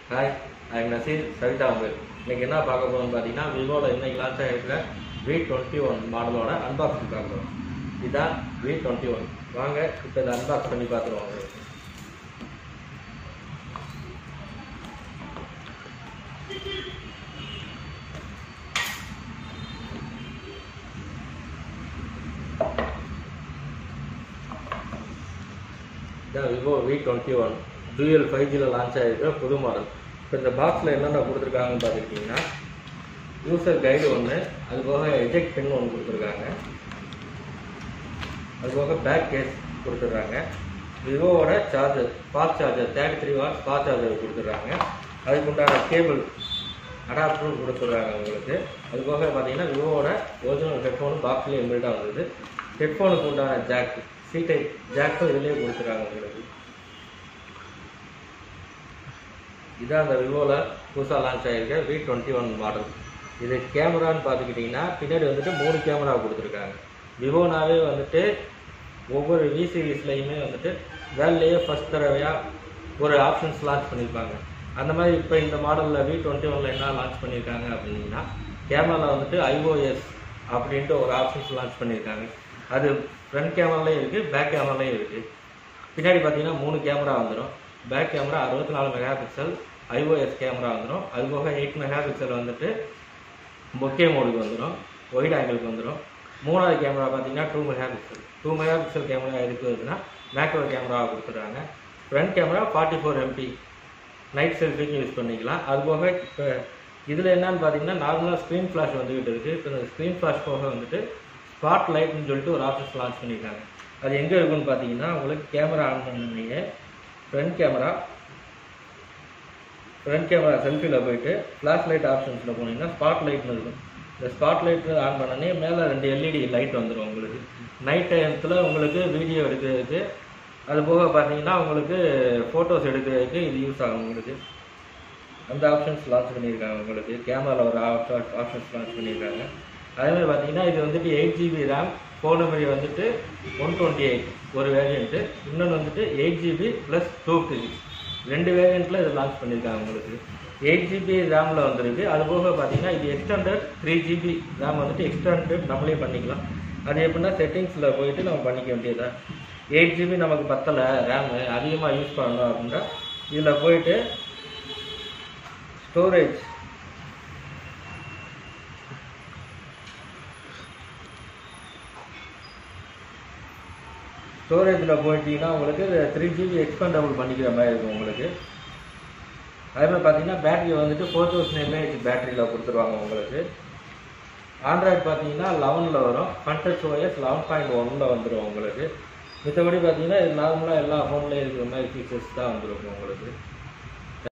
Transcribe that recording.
hi I'm Nazeer Savitha அம்பேர் இன்னைக்கு என்ன பார்க்க போகிறோம்னு பார்த்தீங்கன்னா விவோவில் இன்னைக்கு லான்ச் ஆகிருக்கிற வி டுவெண்ட்டி ஒன் மாடலோட அன்பாக்சிங் பார்க்க போகிறோம் இதுதான் வி டுவெண்ட்டி ஒன் வாங்க இப்போ இதை அன்பாக்ஸ் பண்ணி பார்த்துருவோம் இதான் Vivo V twenty one dual five ஜியில் லான்ச் ஆகிருக்கிற புது மாடல் இப்போ இந்த பாக்ஸில் என்னென்ன கொடுத்துருக்காங்கன்னு பார்த்துக்கிட்டிங்கன்னா யூசர் கைடு ஒன்று அது போக எஜெக்ட் பின் ஒன்று கொடுத்துருக்காங்க அது போக பேக் கேஸ் கொடுத்துட்றாங்க விவோவோட charger fast charger thirty three watts fast charger கொடுத்துட்றாங்க அதுக்கு உண்டான கேபிள் அடாப்டரும் கொடுத்துட்றாங்க உங்களுக்கு அது போக பார்த்தீங்கன்னா விவோவோட ஒரிஜினல் ஹெட்ஃபோனும் பாக்ஸ்லேயே இன்பில்டாக வந்தது ஹெட்ஃபோனுக்கு உண்டான ஜாக் சி டைப் ஜாக்கும் இதுலேயே கொடுத்துட்றாங்க உங்களுக்கு இதான் அந்த விவோவில் புதுசாக லான்ச் ஆகிருக்க வி டுவெண்ட்டி ஒன் மாடல் இது கேமரான்னு பார்த்துக்கிட்டிங்கன்னா பின்னாடி வந்துட்டு மூணு கேமரா கொடுத்துருக்காங்க விவோனாவே வந்துட்டு ஒவ்வொரு வி சீரீஸ்லையுமே வந்துட்டு வேலையே ஃபஸ்ட் தடவையாக ஒரு ஆப்ஷன்ஸ் லான்ச் பண்ணியிருப்பாங்க அந்த மாதிரி இப்போ இந்த மாடலில் வி டுவெண்ட்டி ஒனில் என்ன லான்ச் பண்ணியிருக்காங்க அப்படின்னா கேமராவில் வந்துட்டு ஐஓஎஸ் அப்படின்ட்டு ஒரு ஆப்ஷன்ஸ் லான்ச் பண்ணியிருக்காங்க அது ஃப்ரண்ட் கேமராலையும் இருக்குது பேக் கேமராலையும் இருக்குது பின்னாடி பார்த்தீங்கன்னா மூணு கேமரா வந்துடும் பேக் கேமரா அறுபத்தி நாலு மெகா பிக்சல் ஐஓஎஸ் கேமரா வந்துடும் அது போக எயிட் மெகா பிக்சல் வந்துட்டு பொக்கே மோடுக்கு வந்துடும் ஒயிட் ஆங்கிளுக்கு வந்துடும் மூணாவது கேமரா பார்த்தீங்கன்னா two mega pixel two mega pixel camera எதுக்கு வருதுன்னா மேக்ரோ கேமராவை கொடுத்துட்றாங்க front camera forty four MP night செல்ஃபிக்கு யூஸ் பண்ணிக்கலாம் அது போக இப்போ இதில் என்னன்னு பார்த்தீங்கன்னா நார்மலாக ஸ்க்ரீன் ஃப்ளாஷ் வந்துக்கிட்டு இருக்குது இப்போ இந்த ஸ்க்ரீன் ஃப்ளாஷ் போக வந்துட்டு ஸ்பாட் லைட்னு சொல்லிட்டு ஒரு ஆப்ஷன்ஸ் லான்ச் பண்ணியிருக்காங்க அது எங்கே இருக்குன்னு பார்த்தீங்கன்னா உங்களுக்கு கேமரா ஆன் பண்ணீங்க ஃப்ரண்ட் கேமரா ஃப்ரண்ட் கேமரா செல்ஃபியில் போயிட்டு ஃப்ளாஷ் லைட் ஆப்ஷன்ஸில் போனீங்கன்னா ஸ்பாட் லைட்னு இருக்கும் இந்த ஸ்பாட் லைட் ஆன் பண்ணனே மேலே ரெண்டு எல்இடி லைட் வந்துடும் உங்களுக்கு நைட் டைமத்தில் உங்களுக்கு வீடியோ எடுக்கிறதுக்கு அது போக பார்த்தீங்கன்னா உங்களுக்கு ஃபோட்டோஸ் எடுக்கிறதுக்கு இது யூஸ் ஆகும் உங்களுக்கு அந்த ஆப்ஷன்ஸ் லான்ச் பண்ணியிருக்காங்க உங்களுக்கு கேமராவில் ஒரு ஆப்ஷன்ஸ் லான்ச் பண்ணியிருக்காங்க அதே மாதிரி பார்த்தீங்கன்னா இது வந்துட்டு eight GB RAM phone memory வந்துட்டு ஒன் டுவெண்ட்டி எயிட் ஒரு வேரியண்ட்டு இன்னொன்று வந்துட்டு eight GB plus two GB ரெண்டு வேரியண்ட்டில் இது லான்ச் பண்ணியிருக்காங்க உங்களுக்கு எயிட் ஜிபி ரேமில் வந்துருக்கு அது போக பார்த்தீங்கன்னா இது எக்ஸ்டெண்டட் த்ரீ ஜிபி ரேம் வந்துட்டு எக்ஸ்டெண்டட் நம்மளே பண்ணிக்கலாம் அது எப்படின்னா செட்டிங்ஸில் போயிட்டு நம்ம பண்ணிக்க வேண்டியதுதான் எயிட் ஜிபி நமக்கு பத்தலை ரேமு அதிகமாக யூஸ் பண்ணணும் அப்படின்னா இதில் போயிட்டு ஸ்டோரேஜ் ஸ்டோரேஜில் போயிட்டீங்கன்னா உங்களுக்கு த்ரீ ஜிபி எக்ஸ்பெண்டபிள் பண்ணிக்கிற மாதிரி இருக்கும் உங்களுக்கு அதே மாதிரி பார்த்தீங்கன்னா பேட்டரி வந்துட்டு ஃபோர் தௌசண்ட் எம்ஏஹெச் பேட்டரியில் கொடுத்துருவாங்க உங்களுக்கு ஆண்ட்ராய்டு பார்த்தீங்கன்னா லெவனில் வரும் ஃபன்டச் ஓஎஸ் லெவன் பாயிண்ட் ஒனில் வந்துடும் உங்களுக்கு மித்தபடி பார்த்தீங்கன்னா இது நார்மலாக எல்லா ஃபோன்லேயும் இருக்கிற மாதிரி ஃபீச்சர்ஸ் தான் வந்துருக்கும் உங்களுக்கு